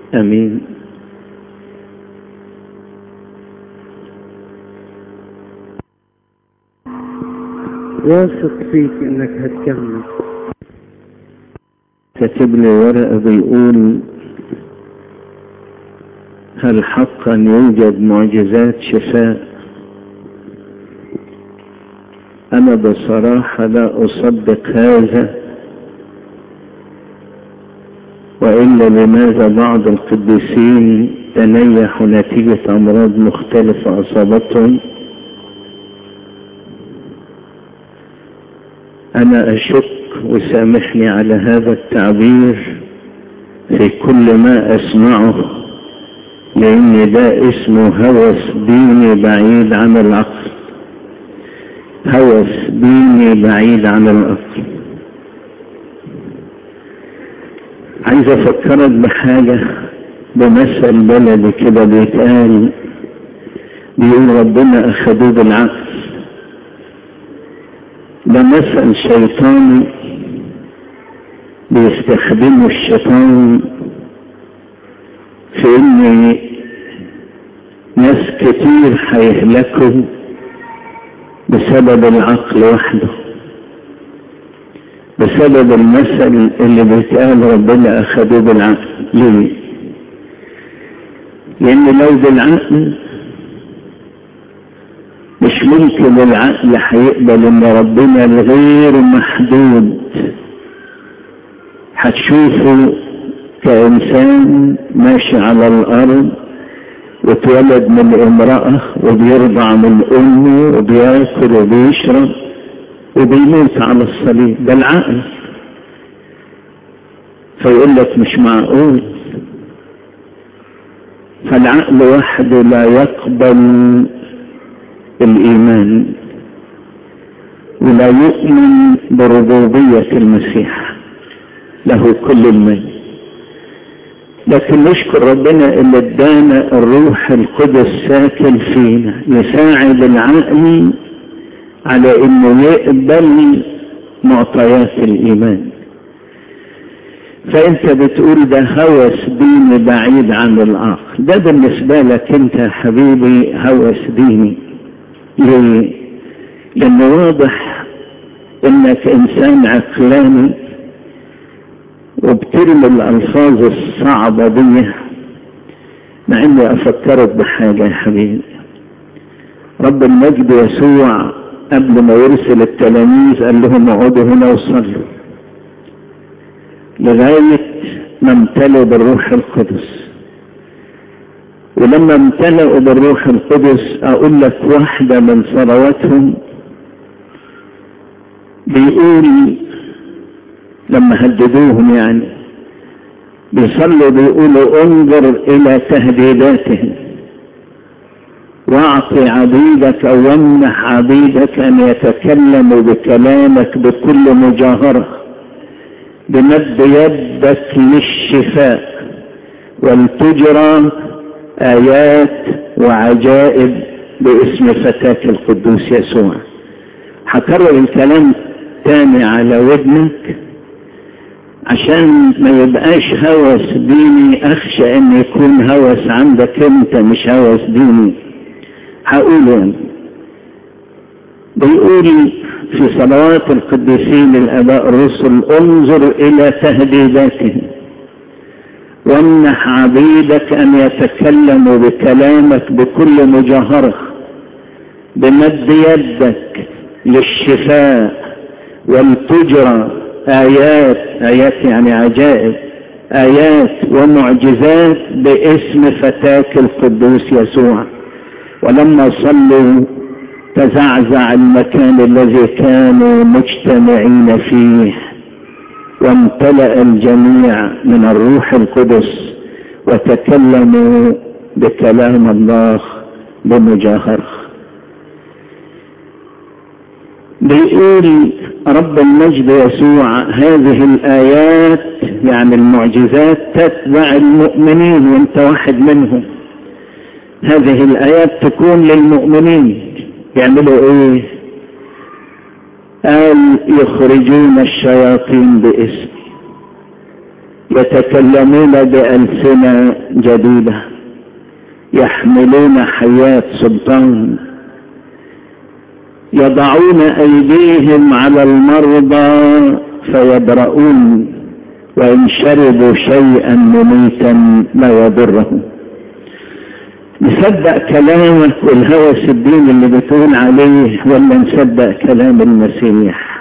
امين واثق فيك انك هتكمل كاتب لي ورقة بيقول هل حقا يوجد معجزات شفاء أنا بصراحة لا أصدق هذا وإلا لماذا بعض القديسين تنيحوا نتيجة أمراض مختلفة أصابتهم أنا أشك وسامحني على هذا التعبير في كل ما أسمعه لأن ده اسمه هوس ديني بعيد عن العقل هوس ديني بعيد عن العقل عايز أفكرك بحاجة بمثل بلدي كده بيتقال بيقول ربنا أخدوه بالعقل ده مثل شيطاني بيستخدمه الشيطان في ان ناس كتير هيهلكوا بسبب العقل وحده بسبب المثل اللي بيتقال ربنا اخدوه بالعقل ليه لان لو بالعقل مش ممكن العقل هيقبل ان ربنا الغير محدود هتشوفه كإنسان ماشي على الأرض واتولد من امرأة وبيرضع من أمه وبياكل وبيشرب وبيموت على الصليب ده العقل فيقول لك مش معقول فالعقل وحده لا يقبل الإيمان ولا يؤمن بربوبية المسيح له كل المجد لكن نشكر ربنا اللي ادانا الروح القدس ساكن فينا يساعد العقل على انه يقبل معطيات الايمان فانت بتقول ده هوس ديني بعيد عن العقل ده بالنسبة لك انت يا حبيبي هوس ديني ليه لانه واضح انك انسان عقلاني وبترمي الألفاظ الصعبة دي مع اني افكرك بحاجة يا حبيبي رب المجد يسوع قبل ما يرسل التلاميذ قال لهم اقعدوا هنا وصلوا لغاية ما امتلوا بالروح القدس ولما امتلأوا بالروح القدس اقول لك واحدة من صلواتهم بيقول لما هددوهم يعني بيصلوا بيقولوا انظر الى تهديداتهم واعطي عبيدك او ومنح عبيدك ان يتكلموا بكلامك بكل مجاهرة بمد يدك للشفاء ولتجرى ايات وعجائب باسم فتاك القدوس يسوع هكرر الكلام تاني على ودنك عشان ما يبقاش هوس ديني اخشى ان يكون هوس عندك انت مش هوس ديني هقول يعني بيقول في صلوات القديسين الاباء الرسل انظر الى تهديداتهم وامنح عبيدك ان يتكلموا بكلامك بكل مجاهرة بمد يدك للشفاء ولتجرى آيات آيات يعني عجائب آيات ومعجزات باسم فتاك القدوس يسوع ولما صلوا تزعزع المكان الذي كانوا مجتمعين فيه وامتلأ الجميع من الروح القدس وتكلموا بكلام الله بمجاهرة بيقول رب المجد يسوع هذه الآيات يعني المعجزات تتبع المؤمنين وانت واحد منهم هذه الآيات تكون للمؤمنين يعملوا ايه قال يخرجون الشياطين باسمي يتكلمون بألسنة جديدة يحملون حياة سلطان يضعون أيديهم على المرضى فيبرؤون وإن شربوا شيئا مميتا لا يضرهم نصدق كلامك والهوس الدين اللي بتقول عليه ولا نصدق كلام المسيح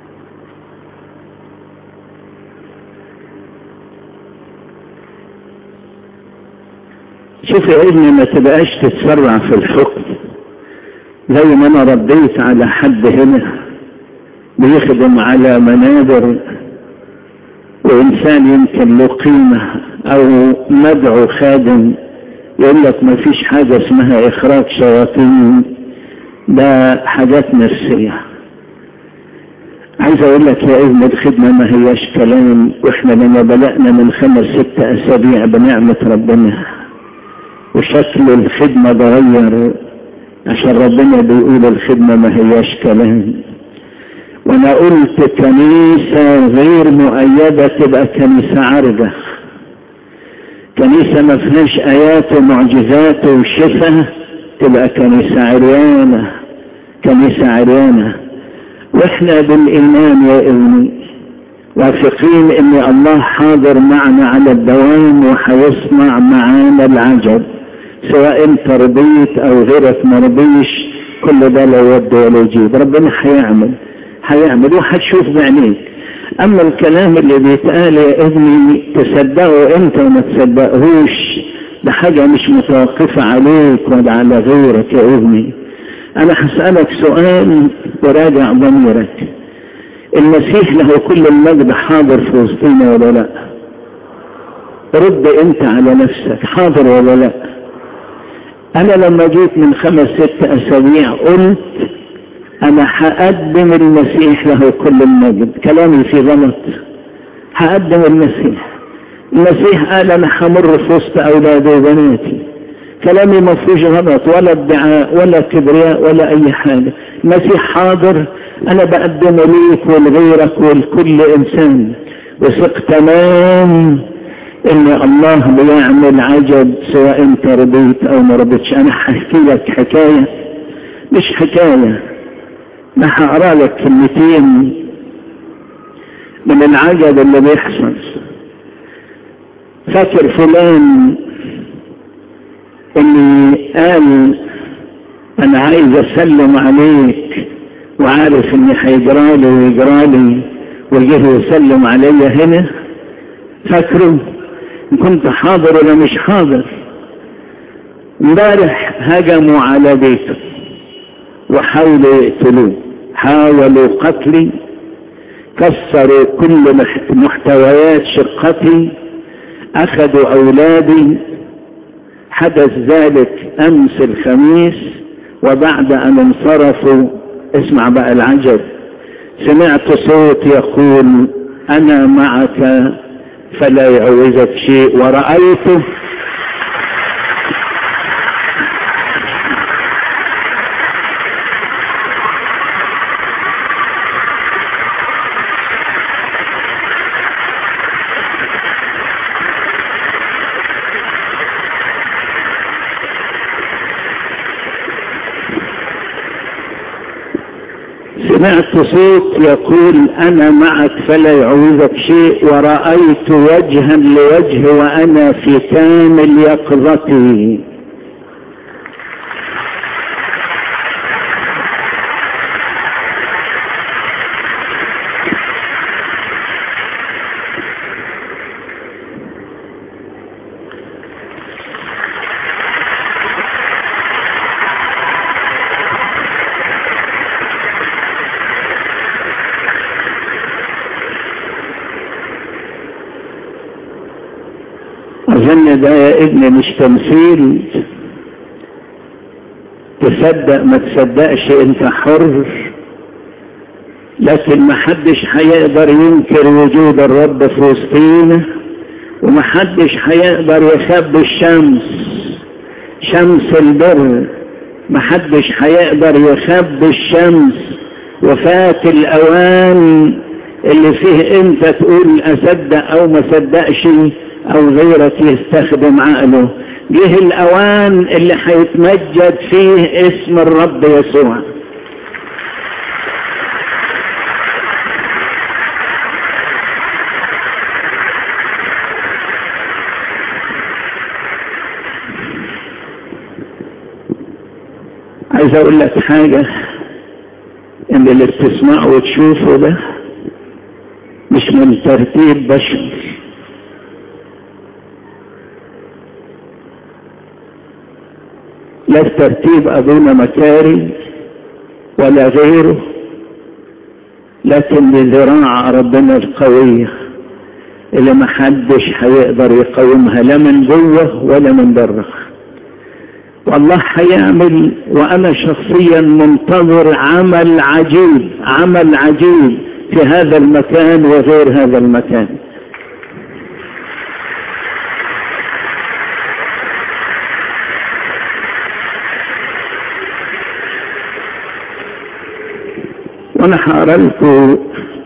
شوف يا ابني ما تبقاش تتسرع في الحكم زي ما انا رديت على حد هنا بيخدم على منابر وانسان يمكن له قيمة او مدعو خادم يقول لك ما فيش حاجة اسمها اخراج شياطين ده حاجات نفسية عايز اقول لك يا ابن الخدمة ما هياش كلام واحنا لما بدأنا من خمس ست اسابيع بنعمة ربنا وشكل الخدمة تغير عشان ربنا بيقول الخدمة ما هياش كلام وانا قلت كنيسة غير مؤيدة تبقى كنيسة عرجة كنيسة ما فيهاش ايات ومعجزات وشفاء تبقى كنيسة عريانة كنيسة عريانة واحنا بالايمان يا ابني واثقين ان الله حاضر معنا على الدوام وحيصنع معانا العجب سواء انت رضيت او غيرك ما رضيش كل ده لا يد ولا يجيب ربنا هيعمل هيعمل وهتشوف بعينيك اما الكلام اللي بيتقال يا ابني تصدقه انت وما تصدقهوش ده حاجة مش متوقفة عليك ولا على غيرك يا ابني انا هسألك سؤال وراجع ضميرك المسيح له كل المجد حاضر في وسطنا ولا لا رد انت على نفسك حاضر ولا لا انا لما جيت من خمس ست اسابيع قلت انا هقدم المسيح له كل المجد كلامي في غلط هقدم المسيح المسيح قال انا همر في وسط اولادي وبناتي كلامي ما فيهوش غلط ولا ادعاء ولا كبرياء ولا اي حاجه المسيح حاضر انا بقدمه ليك ولغيرك ولكل انسان وثق تمام ان الله بيعمل عجب سواء انت رضيت او ما رضيتش انا هحكي لك حكايه مش حكايه انا هقرا لك كلمتين من العجب اللي بيحصل فاكر فلان اللي قال انا عايز اسلم عليك وعارف اني هيجرالي ويجرالي وجه يسلم عليا هنا فاكره كنت حاضر ولا مش حاضر امبارح هجموا على بيته وحاولوا يقتلوه حاولوا قتلي كسروا كل محتويات شقتي اخذوا اولادي حدث ذلك امس الخميس وبعد ان انصرفوا اسمع بقى العجب سمعت صوت يقول انا معك فلا يعوزك شيء ورأيته سمعت صوت يقول انا معك فلا يعوزك شيء ورأيت وجها لوجه وانا في كامل يقظتي اظن ده يا ابني مش تمثيل تصدق ما تصدقش انت حر لكن ما حدش هيقدر ينكر وجود الرب في وسطينا وما حدش هيقدر يخبي الشمس شمس البر ما حدش هيقدر يخبي الشمس وفات الاوان اللي فيه انت تقول اصدق او ما صدقش او غيرك يستخدم عقله جه الاوان اللي هيتمجد فيه اسم الرب يسوع عايز اقول لك حاجة ان اللي بتسمعه وتشوفه ده مش من ترتيب بشر لا ترتيب ابونا مكاري ولا غيره لكن لذراع ربنا القوية اللي ما حدش هيقدر يقاومها لا من جوه ولا من بره والله هيعمل وانا شخصيا منتظر عمل عجيب عمل عجيب في هذا المكان وغير هذا المكان وانا هقرا لكم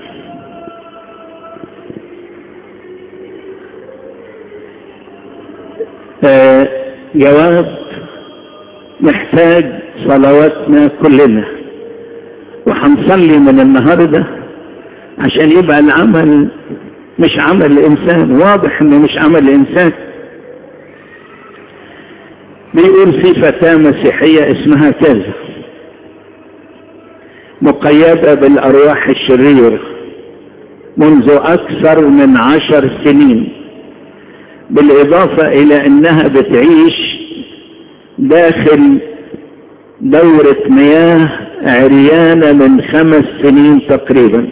آه جواب محتاج صلواتنا كلنا وهنصلي من النهارده عشان يبقى العمل مش عمل الانسان واضح انه مش عمل الانسان بيقول في فتاة مسيحية اسمها كذا مقيدة بالارواح الشريرة منذ اكثر من عشر سنين بالاضافة الى انها بتعيش داخل دورة مياه عريانة من خمس سنين تقريبا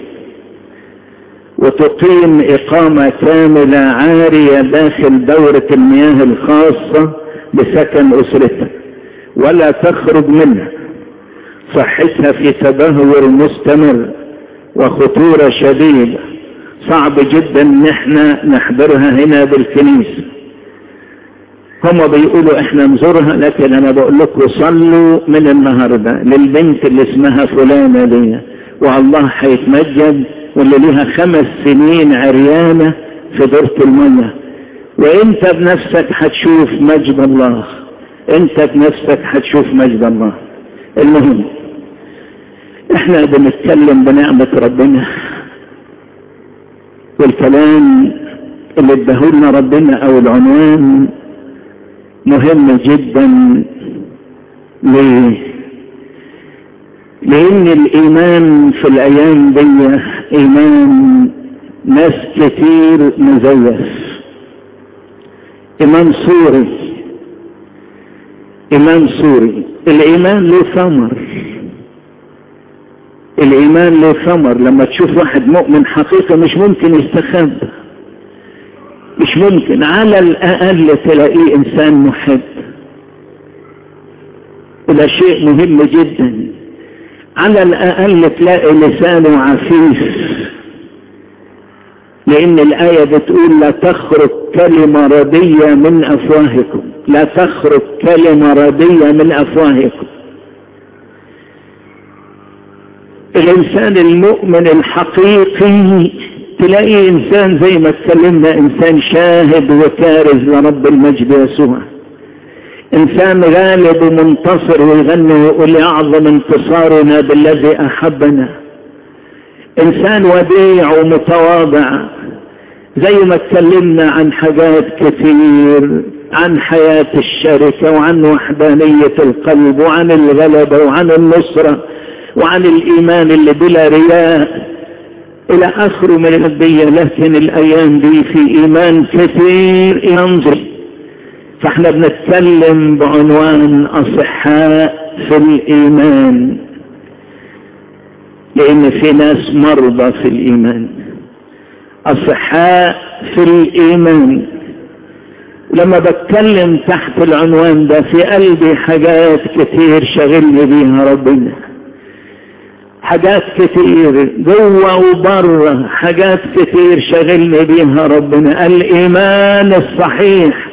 وتقيم إقامة كاملة عارية داخل دورة المياه الخاصة بسكن أسرتها ولا تخرج منها صحتها في تدهور مستمر وخطورة شديدة صعب جدا ان احنا نحضرها هنا بالكنيسة هم بيقولوا احنا نزورها لكن انا بقول لكم صلوا من النهاردة للبنت اللي اسمها فلانة دي والله هيتمجد واللي ليها خمس سنين عريانة في دورة المية وانت بنفسك هتشوف مجد الله انت بنفسك هتشوف مجد الله المهم احنا بنتكلم بنعمة ربنا والكلام اللي ادهولنا ربنا او العنوان مهم جدا ليه لان الايمان في الايام دي ايمان ناس كتير مزيف ايمان صوري ايمان صوري الايمان له ثمر الايمان له ثمر لما تشوف واحد مؤمن حقيقة مش ممكن يستخبى مش ممكن على الاقل تلاقيه انسان محب وده شيء مهم جدا على الاقل تلاقي لسانه عفيف لان الايه بتقول لا تخرج كلمه رديه من افواهكم لا تخرج كلمه رديه من افواهكم الانسان المؤمن الحقيقي تلاقي انسان زي ما اتكلمنا انسان شاهد وكارز لرب المجد يسوع انسان غالب ومنتصر ويغني ويقول اعظم انتصارنا بالذي احبنا انسان وديع ومتواضع زي ما اتكلمنا عن حاجات كتير عن حياة الشركة وعن وحدانية القلب وعن الغلبة وعن النصرة وعن الإيمان اللي بلا رياء إلى آخره من الأدية لكن الأيام دي في إيمان كثير ينظر فاحنا بنتكلم بعنوان أصحاء في الإيمان لأن في ناس مرضى في الإيمان أصحاء في الإيمان لما بتكلم تحت العنوان ده في قلبي حاجات كتير شغلني بيها ربنا حاجات كتير جوه وبره حاجات كتير شغلني بيها ربنا الإيمان الصحيح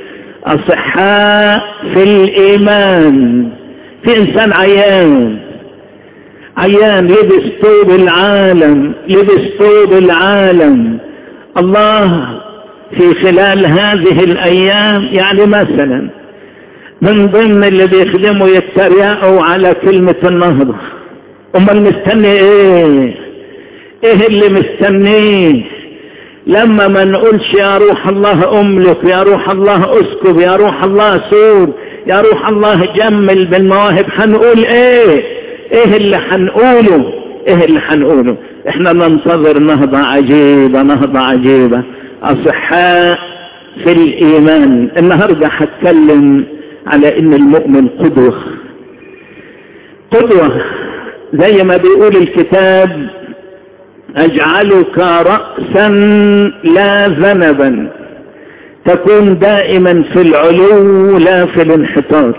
أصحاء في الإيمان في إنسان عيان عيان لبس طوب العالم لبس طوب العالم الله في خلال هذه الأيام يعني مثلا من ضمن اللي بيخدموا يتريقوا على كلمة النهضة امال مستني ايه ايه اللي مستنيه لما ما نقولش يا روح الله املك يا روح الله اسكب يا روح الله سور يا روح الله جمل بالمواهب هنقول ايه ايه اللي هنقوله ايه اللي هنقوله احنا ننتظر نهضة عجيبة نهضة عجيبة اصحاء في الايمان النهاردة هتكلم على ان المؤمن قدوة قدوة زي ما بيقول الكتاب اجعلك رأسا لا ذنبا تكون دائما في العلو لا في الانحطاط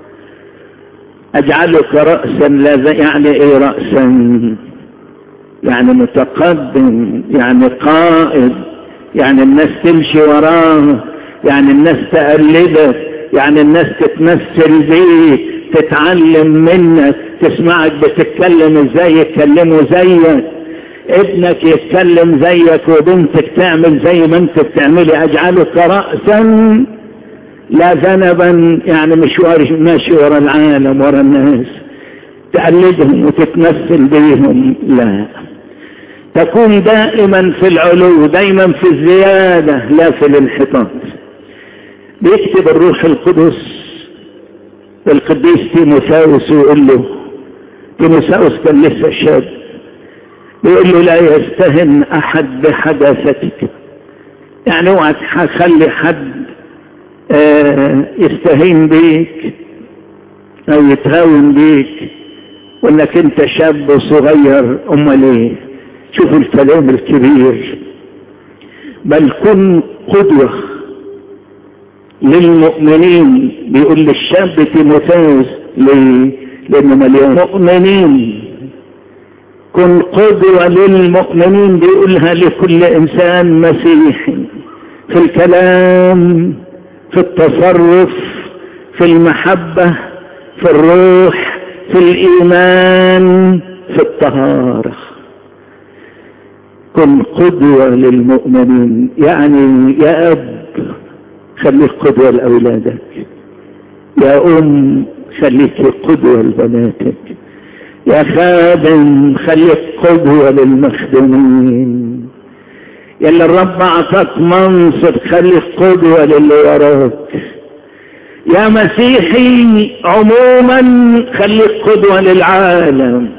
اجعلك رأسا لا ذ... يعني ايه رأسا يعني متقدم يعني قائد يعني الناس تمشي وراه يعني الناس تقلدك يعني الناس تتمثل بيك تتعلم منك تسمعك بتتكلم ازاي يتكلموا زيك ابنك يتكلم زيك وبنتك تعمل زي ما انت بتعملي اجعلك رأسا لا ذنبا يعني مشوار ماشي ورا العالم ورا الناس تقلدهم وتتمثل بيهم لا تكون دائما في العلو دائما في الزيادة لا في الانحطاط بيكتب الروح القدس القديس تيموثاوس ويقول له تيموثاوس كان لسه شاب بيقول له لا يستهن احد بحداثتك يعني اوعى تخلي حد آه يستهين بيك او يتهاون بيك وانك انت شاب صغير امال ايه شوفوا الكلام الكبير بل كن قدوة للمؤمنين بيقول للشاب تيموثاوس ليه لانه مليون مؤمنين كن قدوة للمؤمنين بيقولها لكل انسان مسيحي في الكلام في التصرف في المحبة في الروح في الايمان في الطهارة كن قدوة للمؤمنين يعني يا اب خليك قدوة لأولادك يا أم خليك قدوة لبناتك يا خادم خليك قدوة للمخدومين يلي الرب أعطاك منصب خليك قدوة للي وراك يا مسيحي عموما خليك قدوة للعالم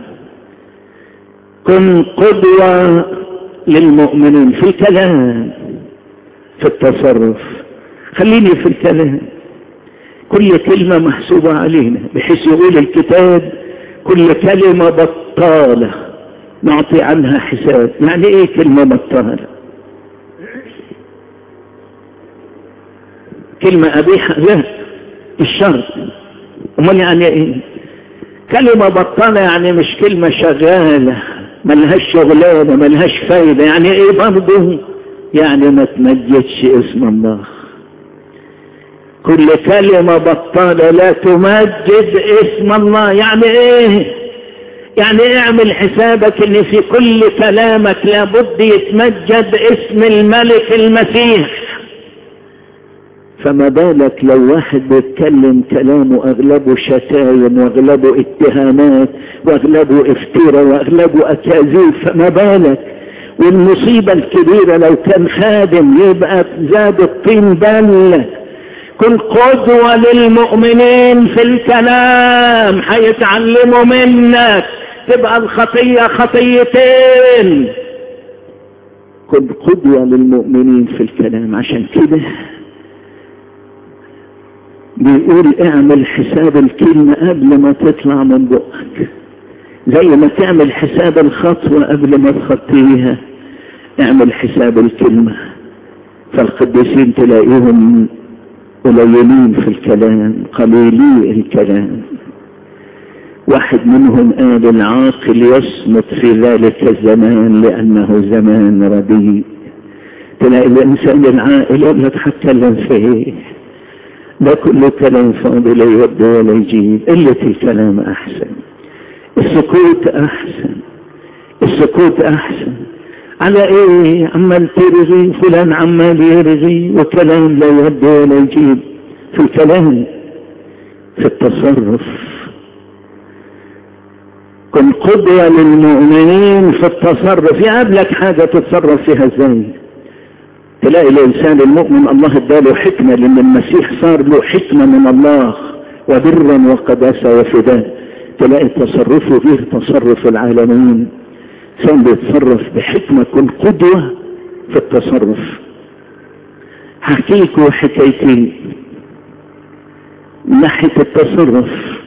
كن قدوة للمؤمنين في الكلام في التصرف خليني في الكلام كل كلمة محسوبة علينا بحيث يقول الكتاب كل كلمة بطالة نعطي عنها حساب يعني ايه كلمة بطالة كلمة قبيحة لا الشرط امال يعني ايه كلمة بطالة يعني مش كلمة شغالة ملهاش شغلانة ملهاش فايدة يعني ايه برضه يعني ما تمجدش اسم الله كل كلمة بطالة لا تمجد اسم الله يعني ايه يعني اعمل حسابك ان في كل كلامك لابد يتمجد اسم الملك المسيح فما بالك لو واحد بيتكلم كلامه اغلبه شتايم واغلبه اتهامات واغلبه افتراء واغلبه اكاذيب فما بالك والمصيبة الكبيرة لو كان خادم يبقى زاد الطين بلة كن قدوة للمؤمنين في الكلام هيتعلموا منك تبقى الخطية خطيتين كن قدوة للمؤمنين في الكلام عشان كده بيقول اعمل حساب الكلمة قبل ما تطلع من بقك زي ما تعمل حساب الخطوة قبل ما تخطيها اعمل حساب الكلمة فالقديسين تلاقيهم قليلين في الكلام قليلي الكلام واحد منهم قال العاقل يصمت في ذلك الزمان لأنه زمان رديء تلاقي الإنسان العاقل يقول لك هتكلم في ايه ده كله كلام فاضي لا يود ولا يجيب قلة الكلام أحسن السكوت احسن السكوت احسن على ايه عمال ترغي فلان عمال يرغي وكلام لا يهدي ولا يجيب في الكلام في التصرف كن قدوة للمؤمنين في التصرف يقابلك حاجة تتصرف فيها ازاي تلاقي الانسان المؤمن الله اداله حكمة لان المسيح صار له حكمة من الله وبرا وقداسة وفداء تلاقي تصرفه غير تصرف العالمين كان بيتصرف بحكمة كن قدوة في التصرف هحكيلكوا حكايتين من ناحية التصرف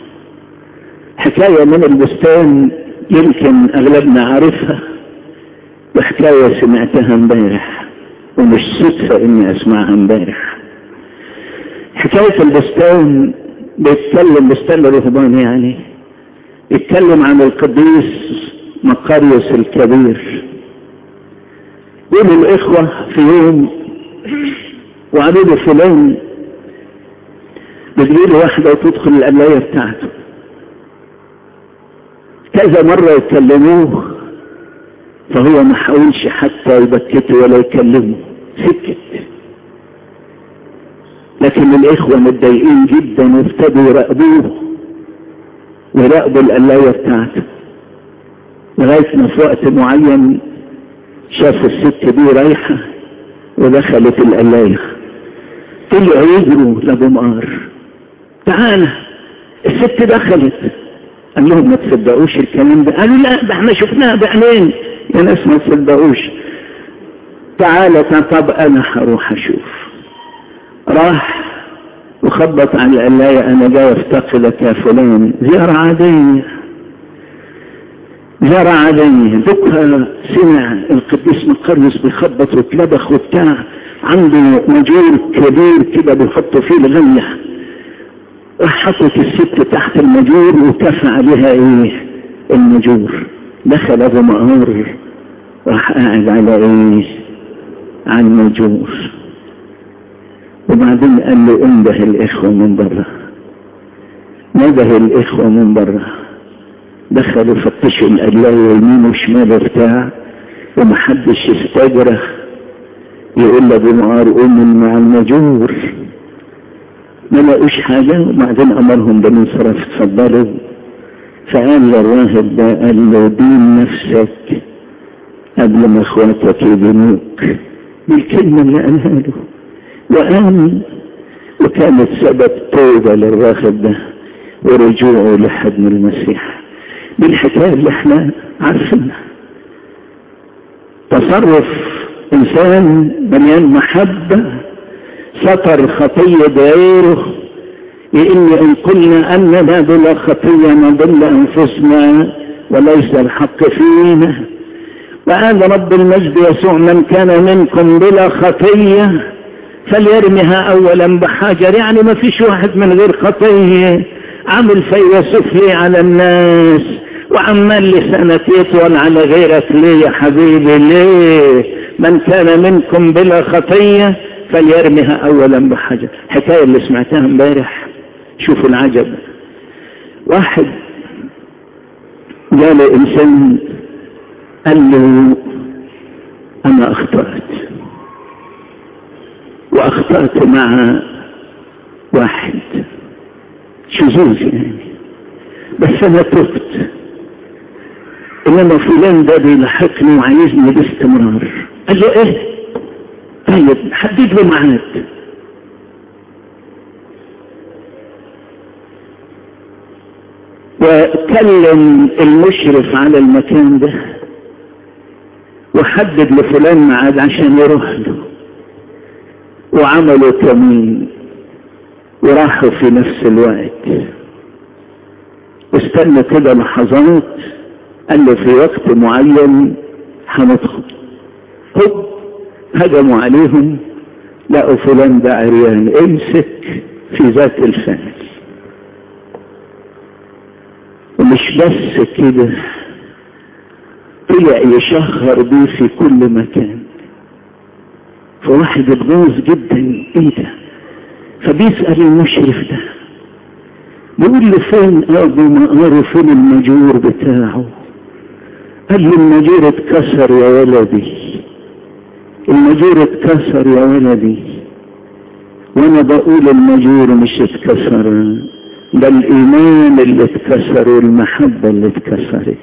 حكاية من البستان يمكن اغلبنا عارفها وحكاية سمعتها امبارح ومش صدفة اني اسمعها امبارح حكاية البستان بيتكلم بستان الرهبان يعني يتكلم عن القديس مقاريوس الكبير يقول الاخوة في يوم وقالوا له فلان بتجيله واحدة وتدخل القلاية بتاعته كذا مرة يكلموه فهو ما حاولش حتى يبكته ولا يكلمه سكت لكن الاخوة متضايقين جدا وابتدوا يراقبوه ويراقبوا القلاية بتاعته لغاية ما في وقت معين شاف الست دي رايحة ودخلت القلاية طلعوا يجروا لابو مقار تعالى الست دخلت قال لهم ما تصدقوش الكلام ده قالوا لا ده احنا شفناها بعينين يا ناس ما تصدقوش تعالى طب انا هروح اشوف راح وخبط على القلاية انا جاي افتقدك يا فلان زيارة عادية زيارة عادية بكرة سمع القديس مقرس بيخبط واتلبخ وبتاع عنده مجور كبير كده بيحطوا فيه الغلة راح حطت الست تحت المجور وكفى عليها ايه المجور دخل ابو مقار راح قاعد على ايه على المجور وبعدين قال له انده الاخوة من بره نده الاخوة من بره دخلوا فتشوا القلاية يمين وشمال بتاع ومحدش يستجرى يقول لابو معار قوم مع المجور ما لقوش حاجة وبعدين امرهم بالانصراف اتفضلوا فقال للراهب ده قال له دين نفسك قبل ما اخواتك يدينوك بالكلمة اللي قالها له وقام وكانت سبب توبة للراهب ده ورجوعه لحضن المسيح بالحكاية اللي احنا عارفينها تصرف انسان مليان محبة ستر خطية غيره لان ان قلنا اننا بلا خطية نضل انفسنا وليس الحق فينا وقال رب المجد يسوع من كان منكم بلا خطية فليرمها اولا بحجر يعني ما فيش واحد من غير خطية عامل فيلسوف ليه على الناس وعمال لسانك يطول على غيرك ليه يا حبيبي ليه من كان منكم بلا خطية فليرمها اولا بحجر الحكاية اللي سمعتها امبارح شوفوا العجب واحد قال انسان قال له انا اخطأت واخطأت مع واحد شذوذ يعني بس انا تبت انما فلان ده بيلحقني وعايزني باستمرار قال له ايه طيب حدد له ميعاد وكلم المشرف على المكان ده وحدد لفلان ميعاد عشان يروح له وعملوا كمين وراحوا في نفس الوقت استنى كده لحظات قال له في وقت معين هندخل هب هجموا عليهم لقوا فلان ده عريان امسك في ذات الفعل ومش بس كده طلع يشهر بيه في كل مكان فواحد اتغاظ جدا ايه ده فبيسأل المشرف ده يقول لي فين ابو مقار فين المجور بتاعه قال لي المجور اتكسر يا ولدي المجور اتكسر يا ولدي وانا بقول المجور مش اتكسر ده الايمان اللي اتكسر والمحبة اللي اتكسرت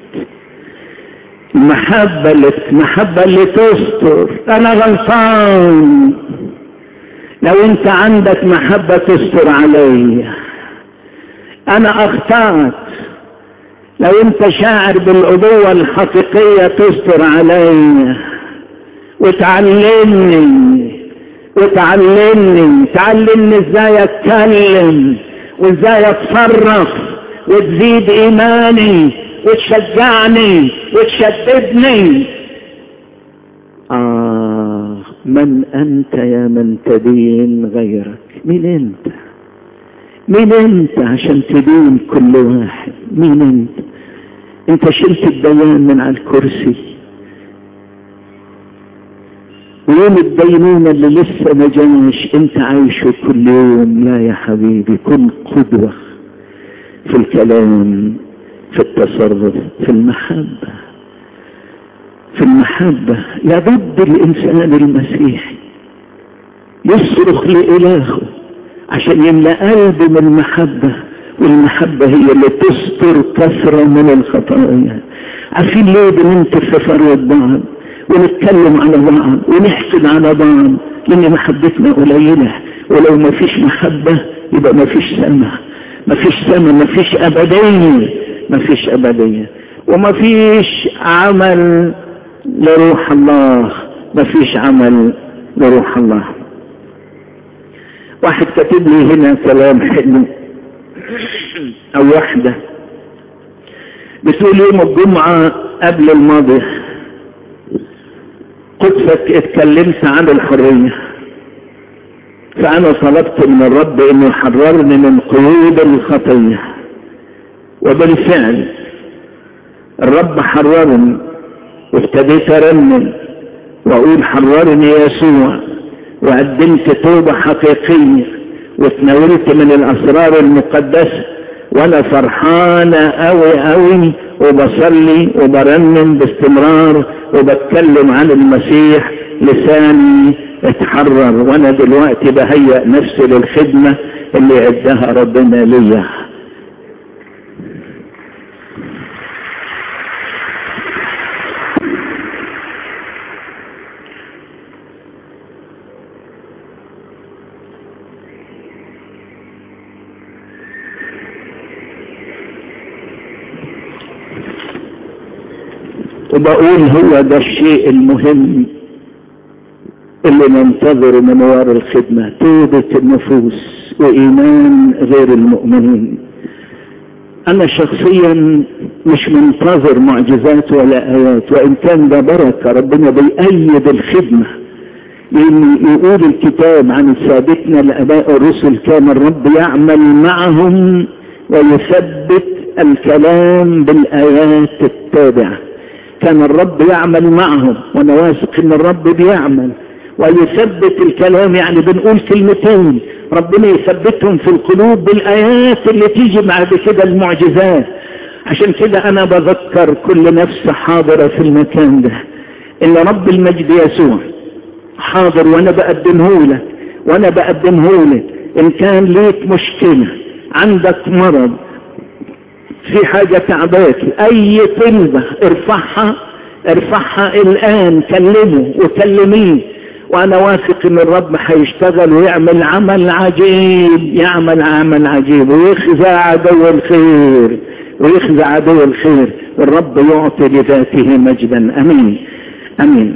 المحبة اللي المحبة اللي تستر انا غلطان لو انت عندك محبة تستر علي انا اخطأت لو انت شاعر بالابوة الحقيقية تستر علي وتعلمني وتعلمني تعلمني ازاي اتكلم وازاي اتصرف وتزيد ايماني وتشجعني وتشددني آه من أنت يا من تدين غيرك مين أنت مين أنت عشان تدين كل واحد مين أنت أنت شلت الديان من على الكرسي ويوم الدينونة اللي لسه ما جاش انت عايشه كل يوم لا يا حبيبي كن قدوة في الكلام في التصرف في المحبة في المحبة لابد الإنسان المسيحي يصرخ لإلهه عشان يملأ قلبه من المحبة والمحبة هي اللي تستر كثرة من الخطايا عارفين ليه بننتف في فروة بعض ونتكلم على بعض ونحسد على بعض لأن محبتنا قليلة ولو ما فيش محبة يبقى ما فيش سمع ما فيش سمع ما فيش أبدية ما فيش أبدية وما فيش عمل لروح الله ما فيش عمل لروح الله واحد كاتب لي هنا كلام حلو او واحدة بتقول يوم الجمعة قبل الماضي قدسك اتكلمت عن الحرية فانا طلبت من الرب انه يحررني من قيود الخطية وبالفعل الرب حررني وابتديت ارنم واقول حررني يسوع وقدمت توبة حقيقية وتناولت من الاسرار المقدسة وانا فرحانة اوي اوي وبصلي وبرنم باستمرار وبتكلم عن المسيح لساني اتحرر وانا دلوقتي بهيأ نفسي للخدمة اللي عدها ربنا ليا وبقول هو ده الشيء المهم اللي ننتظره من وراء الخدمة توبة النفوس وإيمان غير المؤمنين أنا شخصيا مش منتظر معجزات ولا آيات وإن كان ده بركة ربنا بيأيد الخدمة لأن يقول الكتاب عن سابقنا لأباء الرسل كان الرب يعمل معهم ويثبت الكلام بالآيات التابعة كان الرب يعمل معهم وانا واثق ان الرب بيعمل ويثبت الكلام يعني بنقول كلمتين ربنا يثبتهم في القلوب بالايات اللي تيجي بعد كده المعجزات عشان كده انا بذكر كل نفس حاضرة في المكان ده ان رب المجد يسوع حاضر وانا بقدمه لك وانا بقدمه لك ان كان ليك مشكلة عندك مرض في حاجة تعباك اي طلبة ارفعها ارفعها الان كلمه وكلميه وانا واثق ان الرب هيشتغل ويعمل عمل عجيب يعمل عمل عجيب ويخزى عدو الخير ويخزى عدو الخير والرب يعطي لذاته مجدا امين امين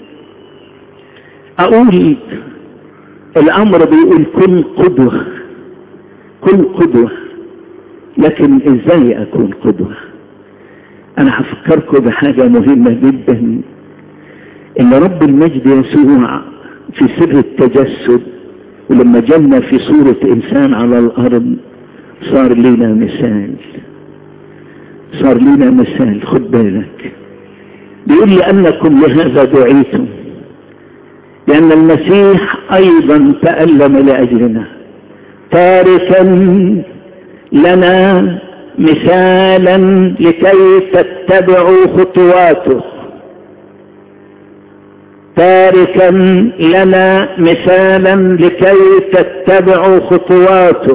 اقول الامر بيقول كن قدوة كن قدوة لكن ازاي اكون قدوة انا هفكركم بحاجة مهمة جدا ان رب المجد يسوع في سر التجسد ولما جلنا في صورة انسان على الارض صار لنا مثال صار لنا مثال خد بالك بيقول لأنكم لهذا دعيتم لأن المسيح أيضا تألم لأجلنا تاركا لنا مثالا لكي تتبعوا خطواته تاركا لنا مثالا لكي تتبعوا خطواته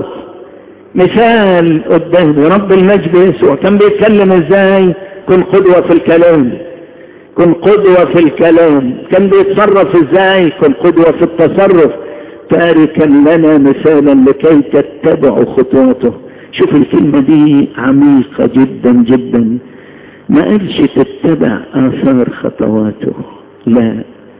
مثال قدام رب المجد يسوع كان بيتكلم ازاي كن قدوة في الكلام كن قدوة في الكلام كان بيتصرف ازاي كن قدوة في التصرف تاركا لنا مثالا لكي تتبعوا خطواته شوف الكلمة دي عميقة جدا جدا ما قالش تتبع آثار خطواته لا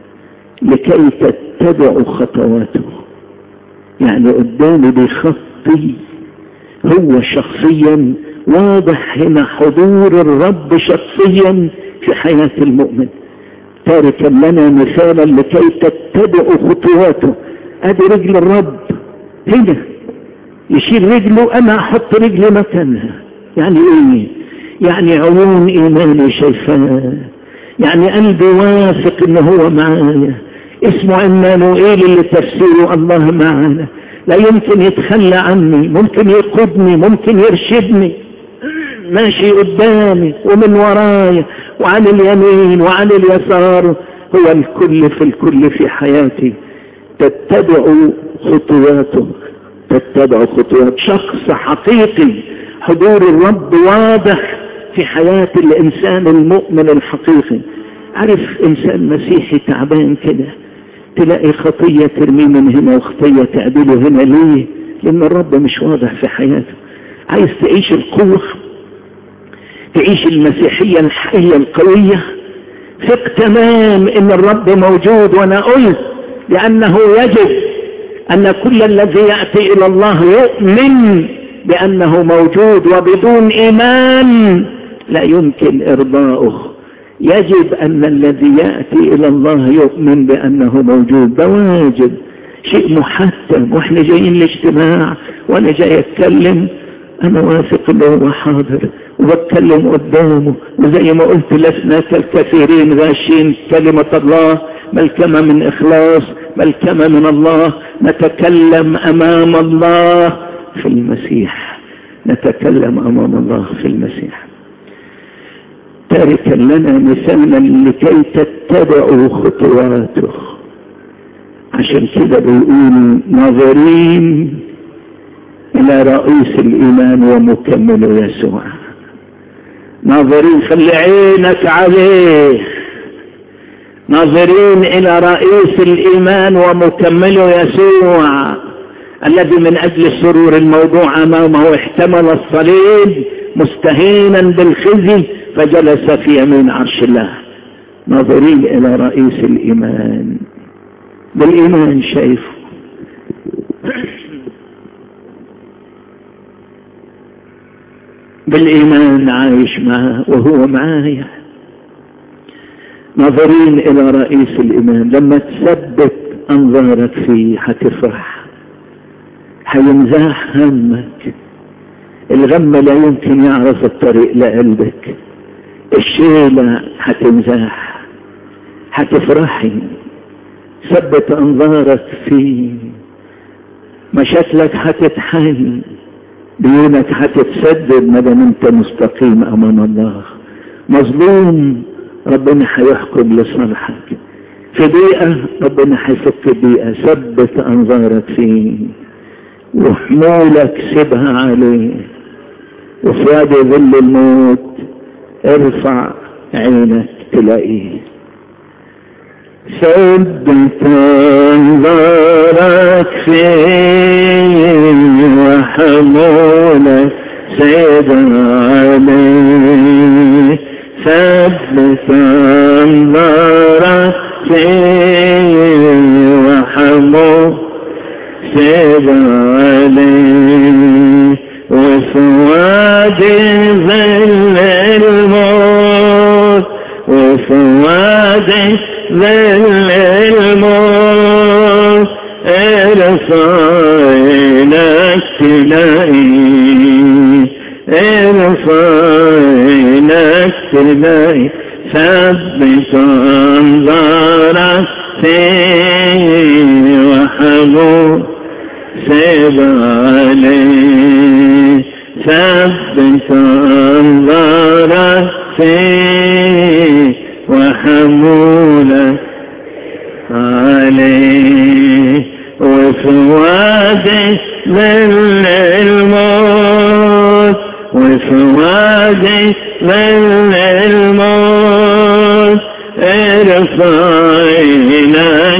لكي تتبعوا خطواته يعني قدامي بيخطي هو شخصيا واضح هنا حضور الرب شخصيا في حياة المؤمن تاركا لنا مثالا لكي تتبعوا خطواته ادي رجل الرب هنا يشيل رجله انا احط رجلي مكانها يعني ايه يعني عيون ايماني شايفاه يعني قلبي واثق ان هو معايا اسمه عمانوئيل اللي تفسيره الله معانا لا يمكن يتخلى عني ممكن يقودني ممكن يرشدني ماشي قدامي ومن ورايا وعن اليمين وعن اليسار هو الكل في الكل في حياتي تتبع خطواته تتبع خطوات شخص حقيقي حضور الرب واضح في حياة الإنسان المؤمن الحقيقي عارف إنسان مسيحي تعبان كده تلاقي خطية ترميه من هنا وخطية تعدله هنا ليه لأن الرب مش واضح في حياته عايز تعيش القوة تعيش المسيحية الحية القوية ثق تمام ان الرب موجود وانا قلت لانه يجب ان كل الذي يأتي الى الله يؤمن بانه موجود وبدون ايمان لا يمكن ارضاؤه يجب ان الذي يأتي الى الله يؤمن بانه موجود ده واجب شيء محتم واحنا جايين الاجتماع وانا جاي اتكلم انا واثق انه هو حاضر وبتكلم قدامه وزي ما قلت لسنا كالكثيرين غاشين كلمة الله ملكمة من اخلاص ملكمة من الله نتكلم امام الله في المسيح نتكلم امام الله في المسيح تاركا لنا مثالا لكي تتبعوا خطواته عشان كده بيقول ناظرين الى رئيس الايمان ومكمل يسوع ناظرين خلي عينك عليه ناظرين الى رئيس الايمان ومكمل يسوع الذي من اجل السرور الموضوع امامه احتمل الصليب مستهينا بالخزي فجلس في يمين عرش الله ناظرين الى رئيس الايمان بالايمان شايفه بالايمان عايش معاه وهو معايا ناظرين الى رئيس الايمان لما تثبت انظارك فيه هتفرح هينزاح همك الغم لا يمكن يعرف الطريق لقلبك الشيلة هتنزاح هتفرحي ثبت انظارك فيه مشاكلك هتتحل ديونك هتتسدد ما دام انت مستقيم امام الله مظلوم ربنا هيحكم لصالحك في دقيقة ربنا هيفك الدقيقة ثبت انظارك فيه وحمولك سيبها عليه وفي وادي ظل الموت ارفع عينك تلاقيه ثبت انظارك فيه وحمولك سيد عليه ثبت انظارك فيه وحمولك سيد عليه وفواد ظل الموت وفواد ظل الموت ارفعينك تلاقي ارفعينك تلاقي ثبت انظارك فيه وحبوب سيب عليه ثبت الله فيه وحمولك عليه وفواده من الموت وفواده من الموت ارفع إلى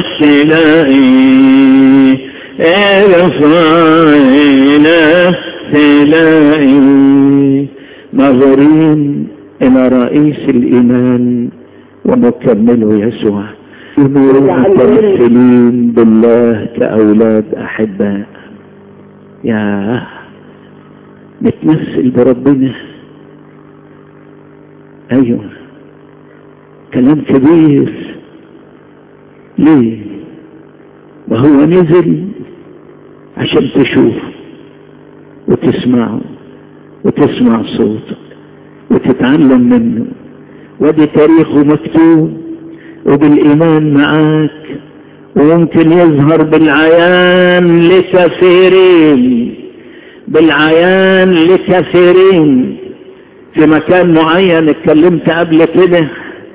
تلاقي ارفع إلى تلاقي ناظرين إلى رئيس الإيمان ومكمله يسوع متمثلين بالله كأولاد أحباء يا نتمثل بربنا أيوة كلام كبير ليه وهو نزل عشان تشوف وتسمعه وتسمع صوته وتتعلم منه ودي تاريخه مكتوب وبالإيمان معاك وممكن يظهر بالعيان لكثيرين بالعيان لكثيرين في مكان معين اتكلمت قبل كده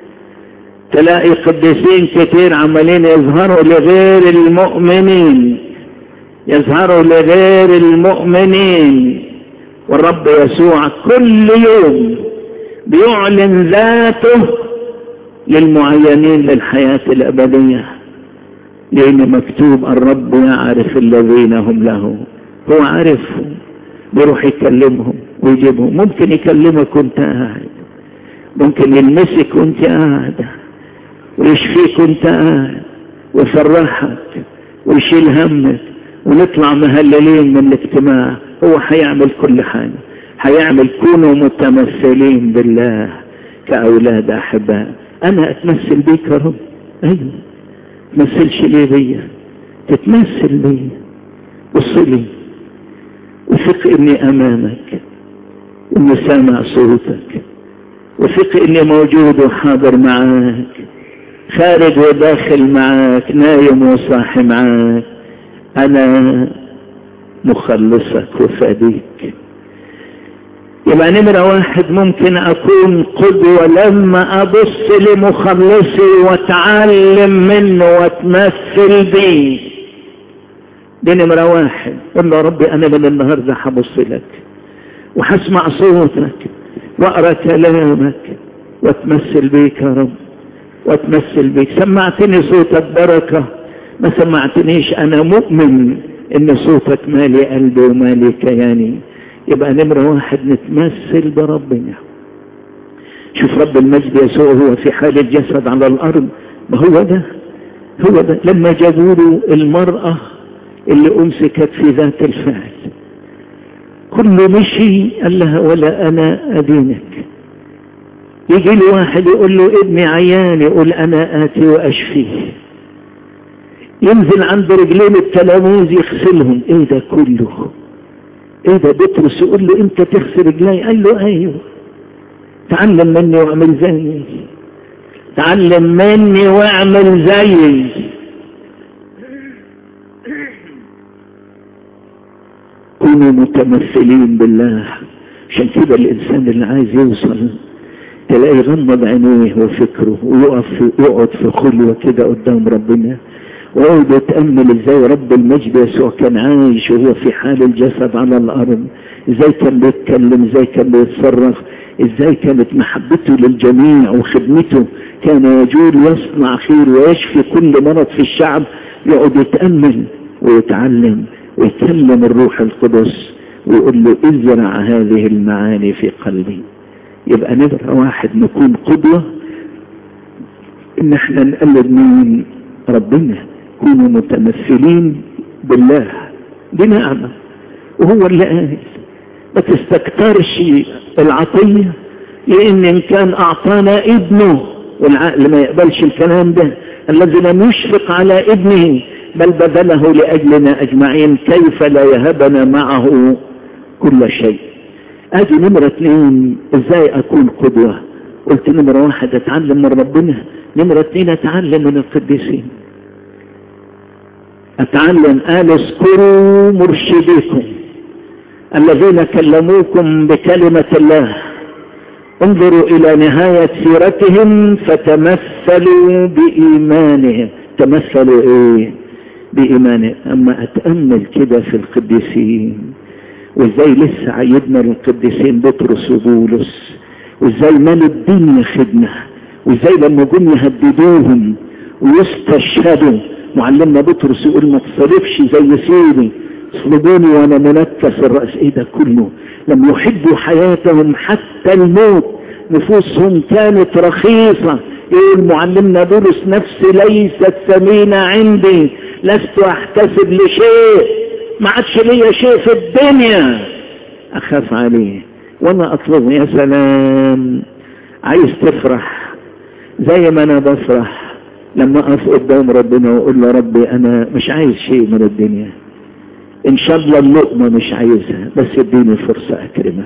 تلاقي قديسين كتير عمالين يظهروا لغير المؤمنين يظهروا لغير المؤمنين والرب يسوع كل يوم بيعلن ذاته للمعينين للحياة الأبدية لأن مكتوب الرب يعرف الذين هم له هو عارفهم بيروح يكلمهم ويجيبهم ممكن يكلمك وانت قاعد ممكن يلمسك وانت قاعد ويشفيك وانت قاعد ويفرحك ويشيل همك ونطلع مهللين من الاجتماع هو هيعمل كل حاجة هيعمل كونوا متمثلين بالله كأولاد أحباء أنا أتمثل بيك يا رب أيوه تمثلش ليه بيا تتمثل بيا وصلي وثق إني أمامك وإني سامع صوتك وثق إني موجود وحاضر معاك خارج وداخل معاك نايم وصاحي معاك أنا مخلصك وفاديك يبقى نمرة واحد ممكن أكون قدوة لما أبص لمخلصي وأتعلم منه وأتمثل بيه دي نمرة واحد قل له ربي أنا من النهاردة هبص لك وهسمع صوتك وأقرأ كلامك وأتمثل بيك يا رب وأتمثل بيك سمعتني صوتك بركة ما سمعتنيش أنا مؤمن إن صوتك مالي قلبي ومالي كياني يبقى نمرة واحد نتمثل بربنا شوف رب المجد يسوع هو في حال الجسد على الأرض ما هو ده هو ده لما جابوا له المرأة اللي أمسكت في ذات الفعل كله مشي قال لها ولا أنا أدينك يجي له واحد يقول له ابني عيان يقول أنا آتي وأشفيه ينزل عند رجلين التلاميذ يغسلهم ايه ده كله ايه ده بطرس يقول له انت تغسل رجلي قال له ايوه تعلم مني واعمل زيي تعلم مني واعمل زيي كونوا متمثلين بالله عشان كده الانسان اللي عايز يوصل تلاقي غمض عينيه وفكره ويقف يقعد في خلوه كده قدام ربنا ويقعد يتأمل ازاي رب المجد يسوع كان عايش وهو في حال الجسد على الأرض ازاي كان بيتكلم ازاي كان بيتصرف ازاي كانت محبته للجميع وخدمته كان يجول يصنع خير ويشفي كل مرض في الشعب يقعد يتأمل ويتعلم ويكلم الروح القدس ويقول له ازرع هذه المعاني في قلبي يبقى نبقى واحد نكون قدوة ان احنا نقلد مين ربنا كونوا متمثلين بالله دي نعمة وهو اللي قال ما تستكترش العطية لان ان كان اعطانا ابنه والعقل ما يقبلش الكلام ده الذي لم يشفق على ابنه بل بذله لأجلنا أجمعين كيف لا يهبنا معه كل شيء ادي نمرة اثنين ازاي اكون قدوة قلت نمرة واحد اتعلم من ربنا نمرة اثنين اتعلم من القديسين اتعلم قال اذكروا مرشديكم الذين كلموكم بكلمة الله انظروا الى نهاية سيرتهم فتمثلوا بإيمانهم تمثلوا ايه بإيمانهم اما اتأمل كده في القديسين وازاي لسه عيدنا للقديسين بطرس وبولس وازاي مالوا الدنيا خدمة وازاي لما جم يهددوهم ويستشهدوا معلمنا بطرس يقول ما تصرفش زي سيدي اصلبوني وانا منكس الرأس ايه ده كله لم يحبوا حياتهم حتى الموت نفوسهم كانت رخيصة يقول معلمنا بولس نفسي ليست ثمينة عندي لست احتسب لشيء ما عادش ليا شيء في الدنيا اخاف عليه وانا اطلبه يا سلام عايز تفرح زي ما انا بفرح لما اقف قدام ربنا واقول له ربي انا مش عايز شيء من الدنيا ان شاء الله اللقمة مش عايزها بس اديني فرصة اكرمك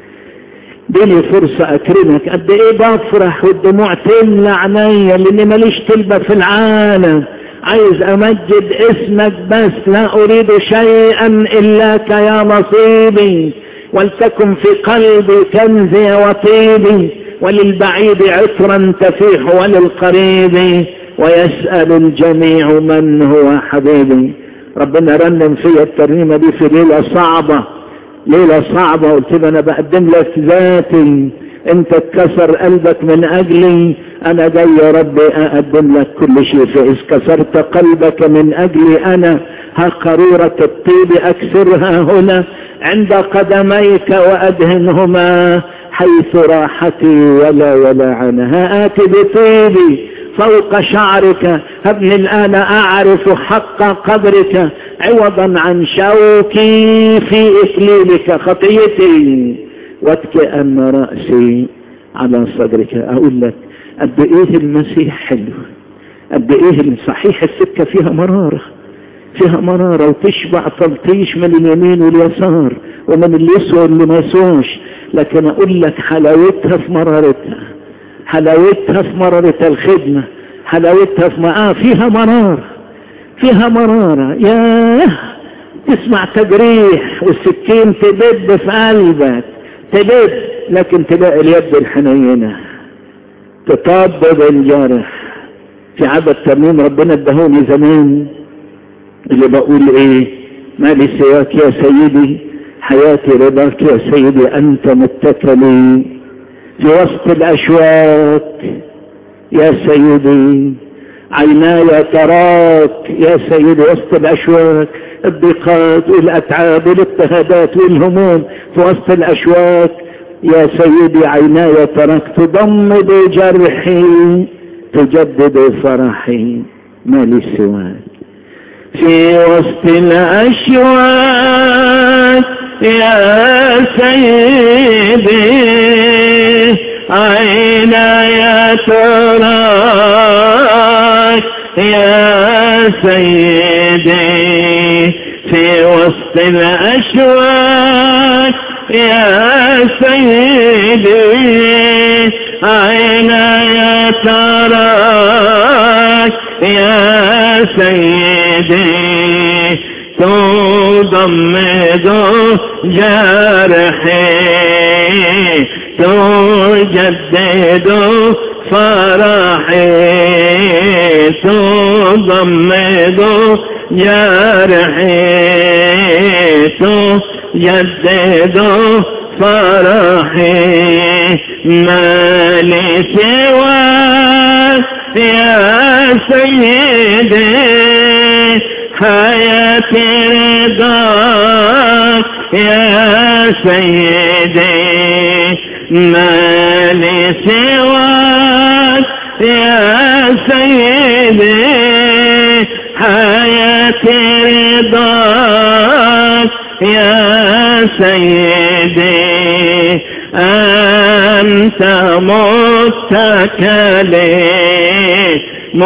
اديني فرصة اكرمك قد ايه بفرح والدموع تملى عينيا لاني ماليش كلمة في العالم عايز امجد اسمك بس لا اريد شيئا الاك يا نصيبي ولتكن في قلبي كنزي وطيبي وللبعيد عطرا تفيح وللقريب ويسأل الجميع من هو حبيبي ربنا رنم فيا الترنيمة دي في ليلة صعبة ليلة صعبة قلت له انا بقدم لك ذاتي انت اتكسر قلبك من اجلي انا جاي يا ربي اقدم لك كل شيء فاذ كسرت قلبك من اجلي انا ها قارورة الطيب اكسرها هنا عند قدميك وادهنهما حيث راحتي ولا ولا عنها آتي بطيبي فوق شعرك هبني الآن أعرف حق قدرك عوضا عن شوكي في إكليلك خطيتي واتكئن رأسي على صدرك أقول لك قد إيه المسيح حلو قد إيه صحيح السكة فيها مرارة فيها مرارة وتشبع تلطيش من اليمين واليسار ومن اللي يسوى واللي ما يسواش لكن أقول لك حلاوتها في مرارتها حلاوتها في مرارة الخدمة حلاوتها في آه فيها مرارة فيها مرارة ياه تسمع تجريح والسكين تدب في قلبك تدب لكن تلاقي اليد الحنينة تطبب الجرح في عدد ترميم ربنا ادهوني زمان اللي بقول ايه مالي سواك يا سيدي حياتي رضاك يا سيدي انت متكلي في وسط الاشواك يا سيدي عيناي تراك يا سيدي وسط الاشواك الضيقات والاتعاب والاضطهادات والهموم في وسط الاشواك يا سيدي عيناي تراك تضمد جرحي تجدد فرحي ما لي سواك في وسط الاشواك يا سيدي عيناي تراك يا سيدي في وسط الأشواك يا سيدي عيناي تراك يا سيدي تضمد جرحي تجدد فرحي تضمد جرحي تجدد فرحي ما لي سواك يا سيدي حياتي رضاك يا سيدي ما لي سواك يا سيدي حياتي رضاك يا سيدي أنت متكلي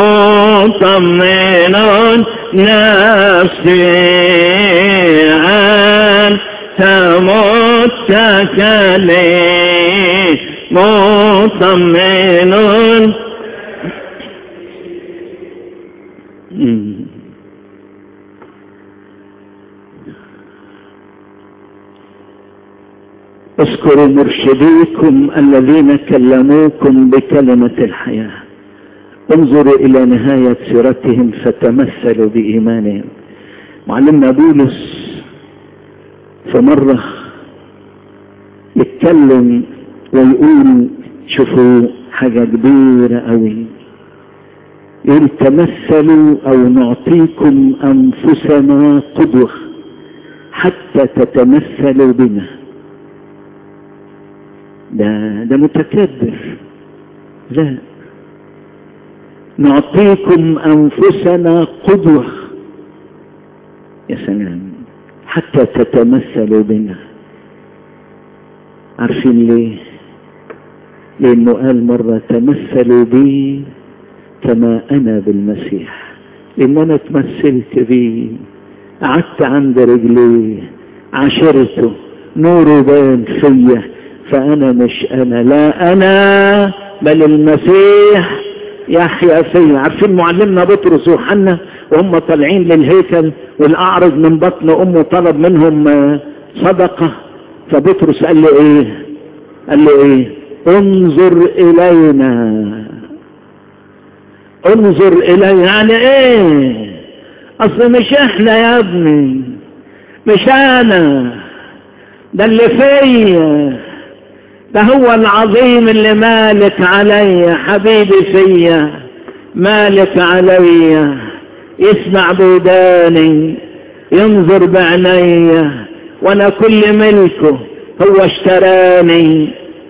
مطمئن نفسي أنت متكلي مطمئن اذكروا مرشديكم الذين كلموكم بكلمة الحياة انظروا الى نهاية سيرتهم فتمثلوا بإيمانهم معلمنا بولس في مرة يتكلم ويقول شوفوا حاجة كبيرة قوي يقول تمثلوا او نعطيكم انفسنا قدوة حتى تتمثلوا بنا ده ده متكبر لا نعطيكم انفسنا قدوة يا سلام حتى تتمثلوا بنا عارفين ليه لانه قال مرة تمثلوا بي كما انا بالمسيح لان انا تمثلت بيه قعدت عند رجليه عشرته نوره بان فيا فانا مش انا لا انا بل المسيح يحيا فيا عارفين معلمنا بطرس وحنا وهم طالعين للهيكل والاعرج من بطن امه طلب منهم صدقه فبطرس قال له ايه قال له ايه انظر الينا انظر الي يعني ايه اصل مش احنا يا ابني مش انا ده اللي فيا ده هو العظيم اللي مالك عليا حبيبي فيا مالك عليا يسمع بوداني ينظر بعيني وانا كل ملكه هو اشتراني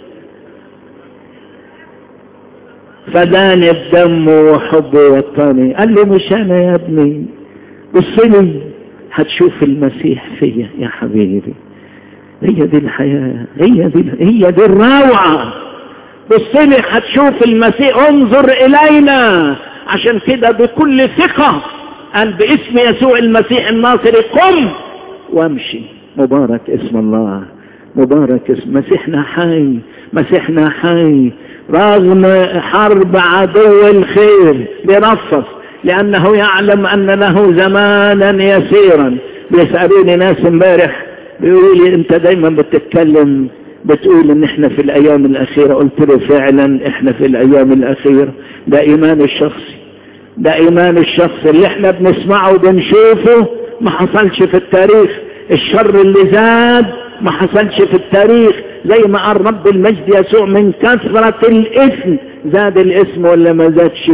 فداني بدمه وحبه وطني قال له مش انا يا ابني بصلي هتشوف المسيح فيا يا حبيبي هي دي الحياة هي دي هي دي الروعة بصلي هتشوف المسيح انظر الينا عشان كده بكل ثقة قال باسم يسوع المسيح الناصري قم وامشي مبارك اسم الله مبارك اسم مسيحنا حي مسيحنا حي رغم حرب عدو الخير بيرفض لأنه يعلم أن له زمانا يسيرا بيسألوني ناس امبارح بيقولوا لي أنت دايما بتتكلم بتقول ان احنا في الايام الاخيرة قلت له فعلا احنا في الايام الاخيرة ده ايمان الشخصي ده ايمان الشخص اللي احنا بنسمعه وبنشوفه ما حصلش في التاريخ الشر اللي زاد ما حصلش في التاريخ زي ما قال رب المجد يسوع من كثرة الاسم زاد الاسم ولا ما زادش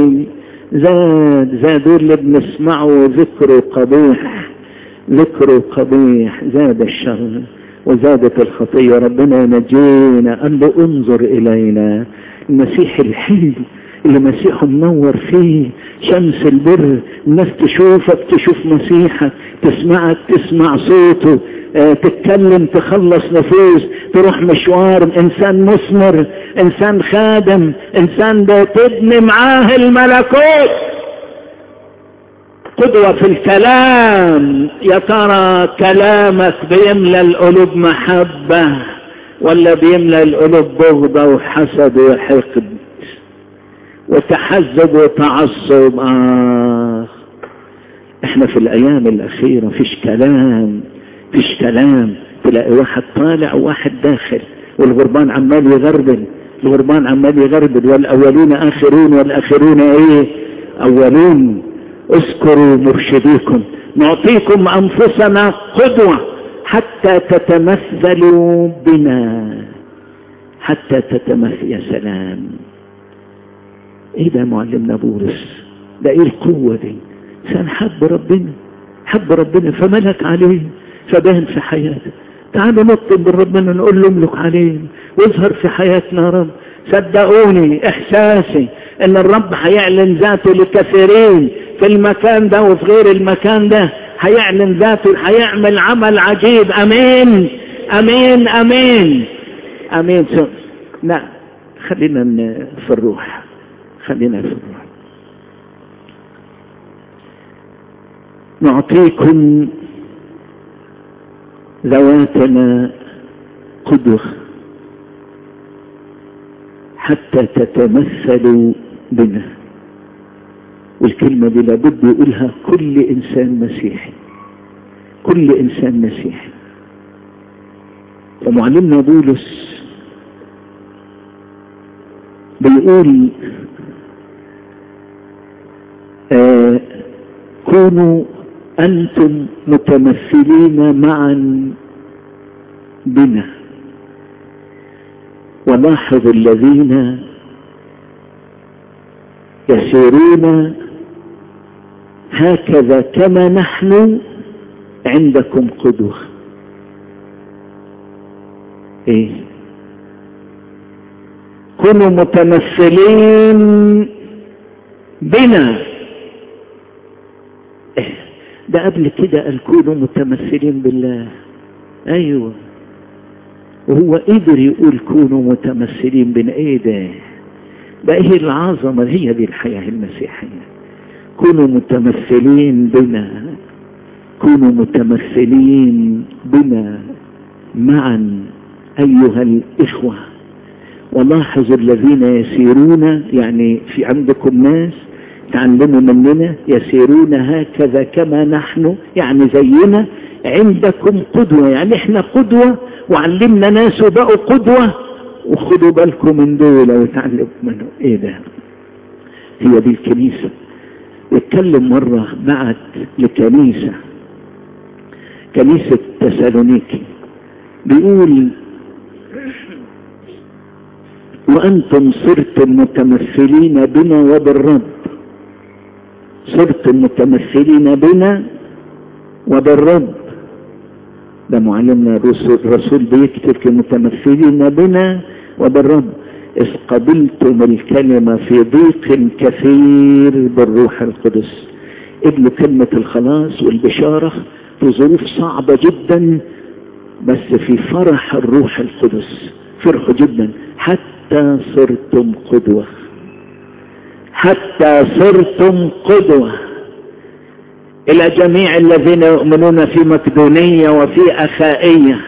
زاد زادوا اللي بنسمعه ذكره قبيح ذكره قبيح زاد الشر وزادت الخطية ربنا ينجينا قال له انظر إلينا المسيح الحلو اللي مسيحه منور فيه شمس البر الناس تشوفك تشوف مسيحك تسمعك تسمع صوته اه تتكلم تخلص نفوس تروح مشوار انسان مثمر انسان خادم انسان ده تبني معاه الملكوت قدوة في الكلام يا ترى كلامك بيملى القلوب محبة ولا بيملى القلوب بغضة وحسد وحقد وتحزب وتعصب آه احنا في الايام الاخيرة فيش كلام فيش كلام تلاقي واحد طالع وواحد داخل والغربان عمال يغربل الغربان عمال يغربل والاولون اخرون والاخرون ايه اولون اذكروا مرشديكم نعطيكم انفسنا قدوة حتى تتمثلوا بنا حتى تتمثل يا سلام ايه ده معلمنا بولس ده ايه القوة دي انسان حب ربنا حب ربنا فملك عليه فبان في حياته تعالوا نطلب من ربنا نقول له املك علينا واظهر في حياتنا يا رب صدقوني احساسي ان الرب هيعلن ذاته لكثيرين في المكان ده وفي غير المكان ده هيعلن ذاته هيعمل عمل عجيب امين امين امين امين لا خلينا في الروح خلينا في الروح نعطيكم ذواتنا قدوة حتى تتمثلوا بنا والكلمة دي لابد يقولها كل إنسان مسيحي كل إنسان مسيحي ومعلمنا بولس بيقول آه كونوا أنتم متمثلين معا بنا ولاحظوا الذين يسيرون هكذا كما نحن عندكم قدوة ايه كونوا متمثلين بنا إيه؟ ده قبل كده قال كونوا متمثلين بالله ايوه وهو قدر يقول كونوا متمثلين بنا ايه ده ده ايه العظمه هي دي الحياه المسيحيه كونوا متمثلين بنا كونوا متمثلين بنا معا ايها الاخوه ولاحظوا الذين يسيرون يعني في عندكم ناس تعلموا مننا يسيرون هكذا كما نحن يعني زينا عندكم قدوة يعني احنا قدوة وعلمنا ناس بقوا قدوة وخدوا بالكم من دول وتعلموا منهم ايه ده هي دي الكنيسة يتكلم مرة بعت لكنيسة كنيسة تسالونيكي بيقول وأنتم صرتم متمثلين بنا وبالرب صرتم متمثلين بنا وبالرب ده معلمنا الرسول, الرسول بيكتب متمثلين بنا وبالرب إذ قبلتم الكلمة في ضيق كثير بالروح القدس قبلوا كلمة الخلاص والبشارة في ظروف صعبة جدا بس في فرح الروح القدس فرحوا جدا حتى صرتم قدوة حتى صرتم قدوة إلى جميع الذين يؤمنون في مقدونية وفي أخائية